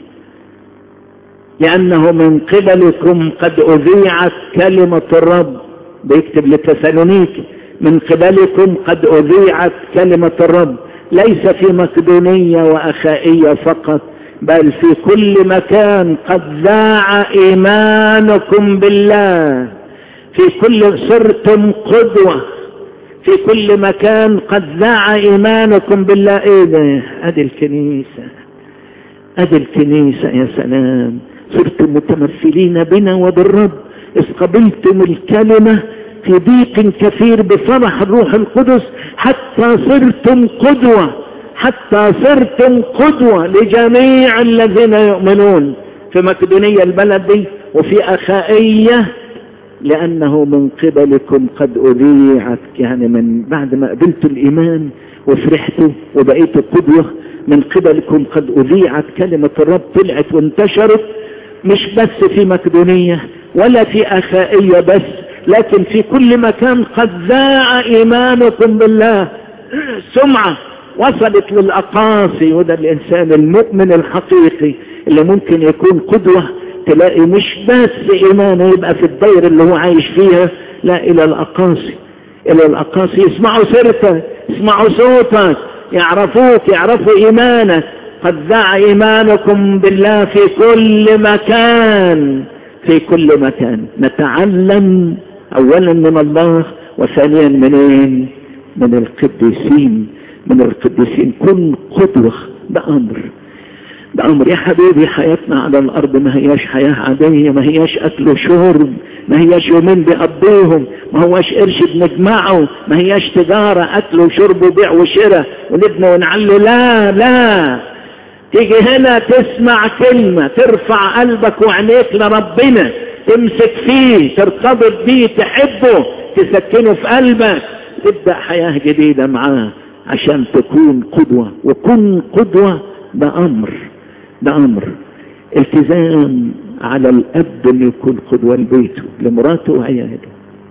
لأنه من قبلكم قد أذيعت كلمة الرب بيكتب لتسالونيك من قبلكم قد أذيعت كلمة الرب ليس في مقدونية وأخائية فقط بل في كل مكان قد ذاع إيمانكم بالله في كل صرتم قدوة في كل مكان قد ذاع إيمانكم بالله إيه ده أدي الكنيسة أدي الكنيسة يا سلام صرتم متمثلين بنا وبالرب إذ قبلتم الكلمة في ضيق كثير بفرح الروح القدس حتى صرتم قدوة حتى صرتم قدوة لجميع الذين يؤمنون في مقدونية البلد دي وفي أخائية لأنه من قبلكم قد أذيعت يعني من بعد ما قبلتوا الإيمان وفرحتوا وبقيتوا قدوة من قبلكم قد أذيعت كلمة الرب طلعت وانتشرت مش بس في مقدونية ولا في أخائية بس لكن في كل مكان قد ذاع إيمانكم بالله سمعة وصلت للأقاصي وده الإنسان المؤمن الحقيقي اللي ممكن يكون قدوة تلاقي مش بس إيمانه يبقى في الدير اللي هو عايش فيها لا إلى الأقاصي إلى الأقاصي يسمعوا سيرتك يسمعوا صوتك يعرفوك يعرفوا إيمانك قد ذاع إيمانكم بالله في كل مكان في كل مكان نتعلم أولا من الله وثانيا منين من القديسين من القديسين كن قدوة ده أمر ده أمر يا حبيبي حياتنا على الأرض ما هياش حياة عادية ما هياش أكل وشرب ما هياش يومين بيقضيهم ما هواش قرش بنجمعه ما هياش تجارة أكل وشرب وبيع وشراء ونبني ونعلو لا لا تيجي هنا تسمع كلمة ترفع قلبك وعينيك لربنا تمسك فيه ترتبط بيه تحبه تسكنه في قلبك تبدأ حياة جديدة معاه عشان تكون قدوة وكن قدوة ده أمر ده أمر التزام على الأب أن يكون قدوة لبيته لمراته وعياله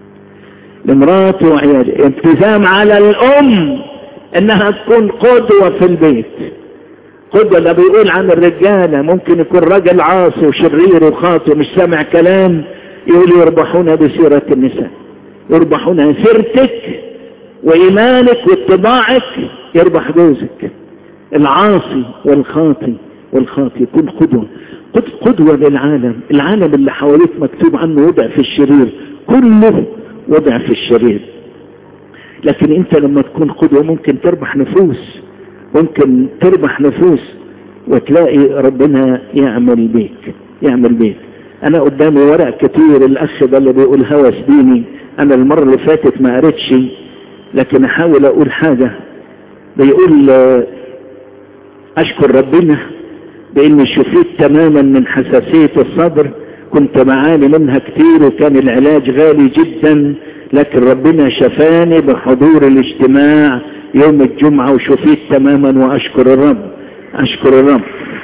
لمراته وعياله التزام على الأم أنها تكون قدوة في البيت قدوة ده بيقول عن الرجالة ممكن يكون راجل عاصي وشرير وخاطئ مش سامع كلام يقول يربحون بسيرة النساء يربحون سيرتك وإيمانك واتباعك يربح جوزك العاصي والخاطي والخاطي يكون قدوة قدوة للعالم العالم اللي حواليك مكتوب عنه وضع في الشرير كله وضع في الشرير لكن انت لما تكون قدوة ممكن تربح نفوس ممكن تربح نفوس وتلاقي ربنا يعمل بيك يعمل بيك انا قدامي ورق كتير الاخ ده اللي بيقول هوس ديني انا المرة اللي فاتت ما قريتش لكن احاول اقول حاجة بيقول اشكر ربنا باني شفيت تماما من حساسية الصدر كنت معاني منها كتير وكان العلاج غالي جدا لكن ربنا شفاني بحضور الاجتماع يوم الجمعة وشفيت تماما واشكر الرب اشكر الرب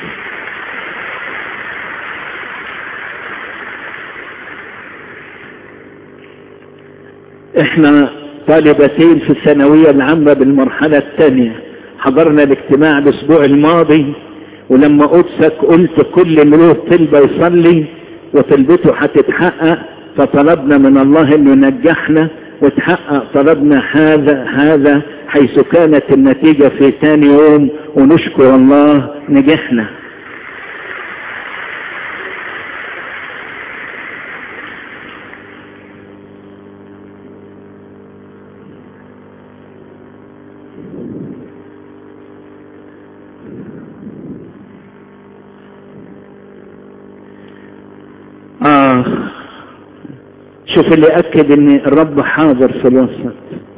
احنا طالبتين في الثانوية العامة بالمرحلة الثانية حضرنا الاجتماع الاسبوع الماضي ولما قدسك قلت كل اللي له طلبة يصلي وطلبته هتتحقق فطلبنا من الله انه ينجحنا وتحقق طلبنا هذا هذا حيث كانت النتيجة في ثاني يوم ونشكر الله نجحنا آه شوف اللي أكد ان الرب حاضر في الوسط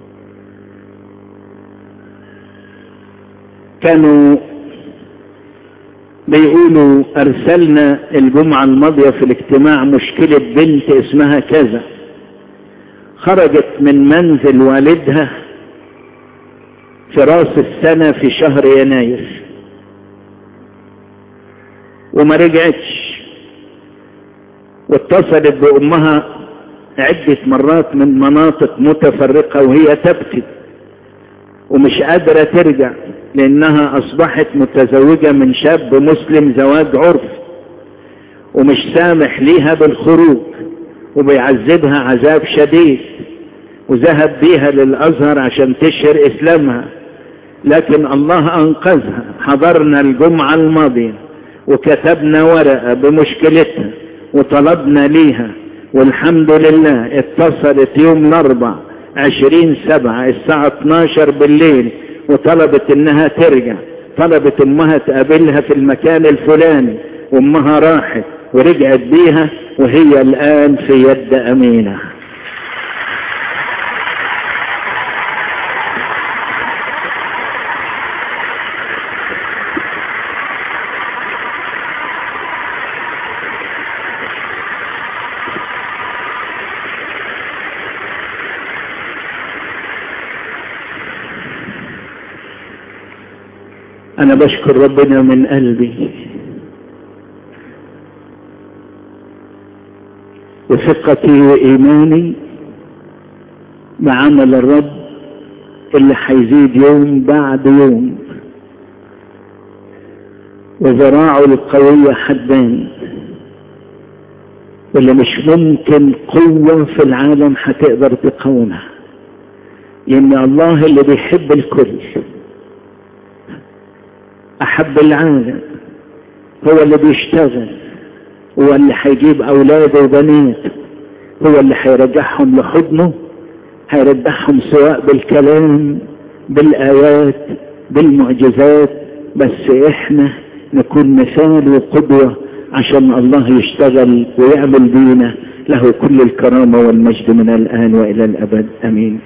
كانوا بيقولوا ارسلنا الجمعة الماضية في الاجتماع مشكلة بنت اسمها كذا خرجت من منزل والدها في راس السنة في شهر يناير وما رجعتش واتصلت بأمها عدة مرات من مناطق متفرقة وهي تبكي ومش قادرة ترجع لأنها أصبحت متزوجة من شاب مسلم زواج عرف ومش سامح ليها بالخروج وبيعذبها عذاب شديد وذهب بيها للأزهر عشان تشهر إسلامها لكن الله أنقذها حضرنا الجمعة الماضية وكتبنا ورقة بمشكلتها وطلبنا ليها والحمد لله اتصلت يوم الاربع عشرين سبعة الساعة 12 بالليل وطلبت انها ترجع طلبت امها تقابلها في المكان الفلاني وامها راحت ورجعت بيها وهي الان في يد امينه انا بشكر ربنا من قلبي وثقتي وايماني بعمل الرب اللي هيزيد يوم بعد يوم وذراعه القوية حدان واللي مش ممكن قوة في العالم هتقدر تقاومها لأن الله اللي بيحب الكل أحب العالم هو اللي بيشتغل هو اللي هيجيب أولاده وبنات هو اللي هيرجعهم لحضنه هيرجعهم سواء بالكلام بالآيات بالمعجزات بس إحنا نكون مثال وقدوة عشان الله يشتغل ويعمل بينا له كل الكرامة والمجد من الآن وإلى الأبد أمين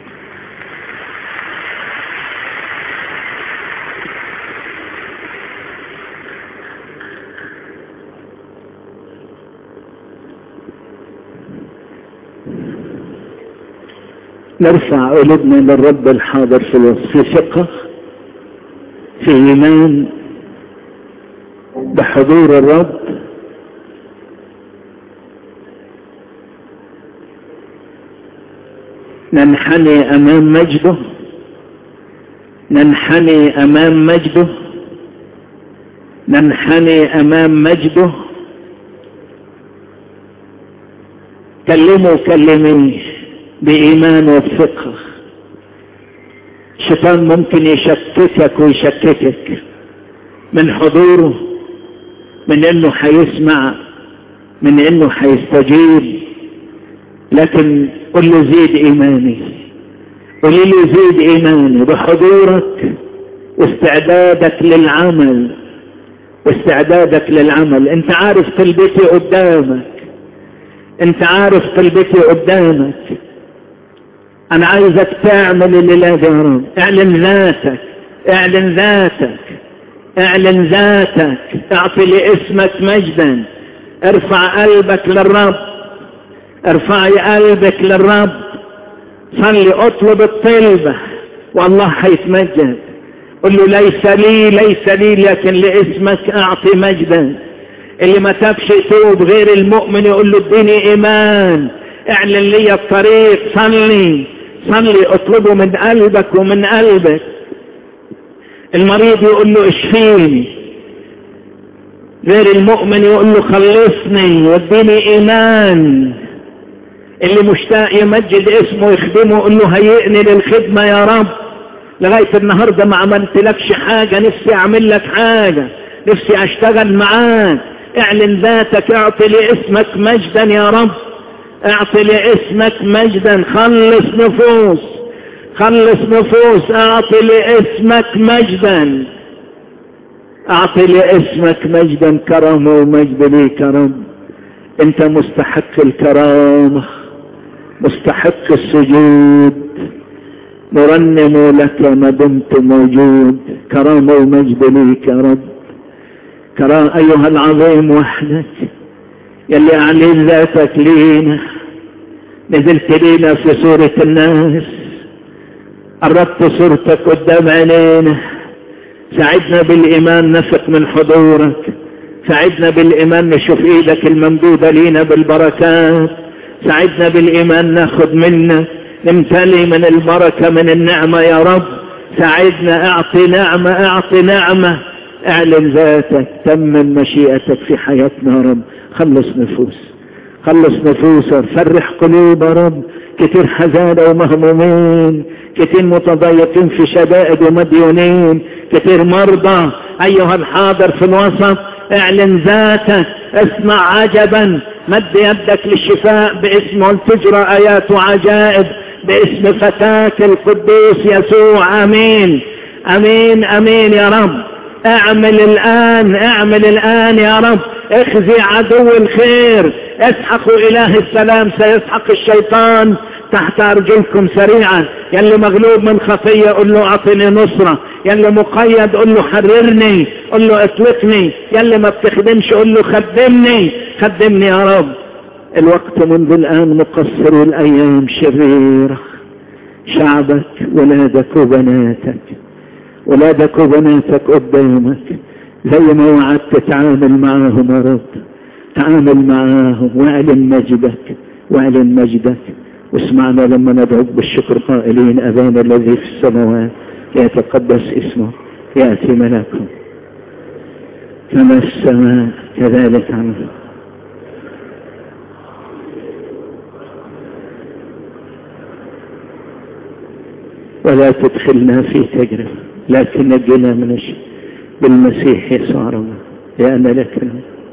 نرفع قلوبنا للرب الحاضر في الوسط في ثقة في إيمان بحضور الرب ننحني أمام مجده ننحني أمام مجده ننحني أمام مجده كلموا كلمني بإيمان وبثقة الشيطان ممكن يشككك ويشككك من حضوره من انه حيسمع من انه حيستجيب لكن قل له زيد ايماني قل له زيد ايماني بحضورك واستعدادك للعمل واستعدادك للعمل انت عارف طلبتي قدامك انت عارف طلبتي قدامك انا عايزك تعمل اللي لازم يا رب اعلن ذاتك اعلن ذاتك اعلن ذاتك اعطي لاسمك مجدا ارفع قلبك للرب ارفعي قلبك للرب صلي اطلب الطلبة والله حيتمجد قل له ليس لي ليس لي لكن لاسمك اعطي مجدا اللي ما تبش يتوب غير المؤمن يقول له اديني ايمان اعلن لي الطريق صلي صلي اطلبه من قلبك ومن قلبك المريض يقول له اشفيني غير المؤمن يقول له خلصني واديني ايمان اللي مشتاق يمجد اسمه يخدمه يقول له هيئني للخدمة يا رب لغاية النهاردة ما عملت لكش حاجة نفسي اعمل لك حاجة نفسي اشتغل معاك اعلن ذاتك اعطي لاسمك مجدا يا رب اعطي لاسمك مجدا خلص نفوس خلص نفوس اعطي لاسمك مجدا اعطي لاسمك مجدا كرامة ومجد ليك يا رب انت مستحق الكرامة مستحق السجود نرنم لك ما دمت موجود كرامة ومجد ليك يا رب كرام ايها العظيم وحدك يلي اعلن ذاتك لينا نزلت لينا في صورة الناس قربت صورتك قدام عينينا ساعدنا بالايمان نثق من حضورك ساعدنا بالايمان نشوف ايدك الممدودة لينا بالبركات ساعدنا بالايمان ناخد منك نمتلي من البركة من النعمة يا رب ساعدنا اعطي نعمة اعطي نعمة اعلن ذاتك تمم مشيئتك في حياتنا يا رب خلص نفوس خلص نفوس فرح قلوب يا رب كتير حزانة ومهمومين كتير متضايقين في شدائد ومديونين كتير مرضى ايها الحاضر في الوسط اعلن ذاتك اسمع عجبا مد يدك للشفاء باسمه تجرى ايات وعجائب باسم فتاك القدوس يسوع امين امين امين يا رب اعمل الان اعمل الان يا رب اخزي عدو الخير اسحقوا اله السلام سيسحق الشيطان تحت ارجلكم سريعا يلي مغلوب من خطية قل له اعطني نصرة يلي مقيد قل له حررني قل له اطلقني يلي ما بتخدمش قل له خدمني خدمني يا رب الوقت منذ الان مقصر والايام شريرة شعبك ولادك وبناتك ولادك وبناتك قدامك زي ما وعدت تتعامل معاهم يا رب تعامل معاهم واعلن مجدك واعلن مجدك واسمعنا لما ندعوك بالشكر قائلين أبانا الذي في السماوات يتقدس اسمه يأتي ملكه كما السماء كذلك عنه ولا تدخلنا في تجربة لكن نجنا من الشر بالمسيح يسوع ربنا لأن لك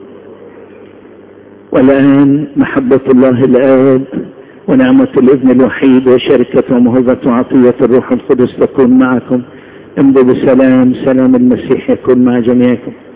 والآن محبة الله الآب ونعمة الابن الوحيد وشركة ومهبة وعطية الروح القدس تكون معكم امضوا بسلام سلام المسيح يكون مع جميعكم